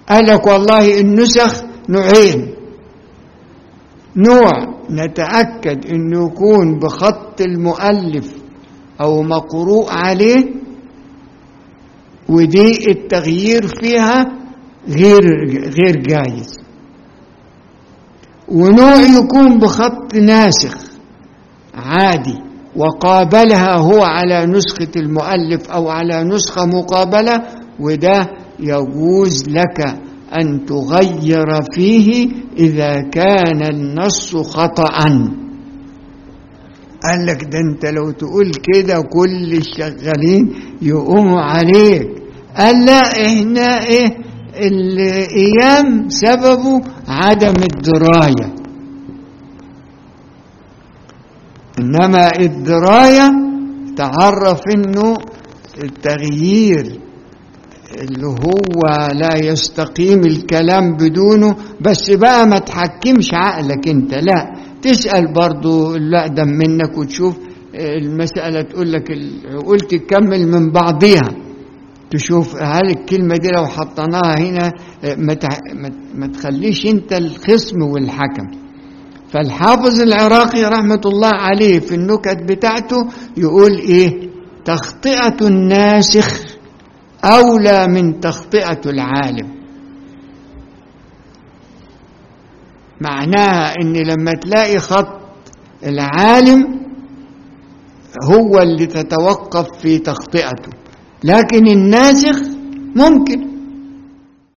قال لك والله النسخ نوعين نوع نتأكد انه يكون بخط المؤلف او مقروء عليه ودي التغيير فيها غير غير جايز ونوع يكون بخط ناسخ عادي وقابلها هو على نسخة المؤلف أو على نسخة مقابلة وده يجوز لك أن تغير فيه إذا كان النص خطأ قال لك ده انت لو تقول كده كل الشغالين يقوموا عليك قال لا احنا ايه الايام سببه عدم الدرايه انما الدرايه تعرف انه التغيير اللي هو لا يستقيم الكلام بدونه بس بقى ما تحكمش عقلك انت لا تسأل برضو اللي أقدم منك وتشوف المسألة تقول لك العقول تكمل من بعضها تشوف هل الكلمة دي لو حطيناها هنا ما, ما تخليش انت الخصم والحكم فالحافظ العراقي رحمة الله عليه في النكت بتاعته يقول ايه تخطئة الناسخ أولى من تخطئة العالم معناها ان لما تلاقي خط العالم هو اللي تتوقف في تخطئته لكن الناسخ ممكن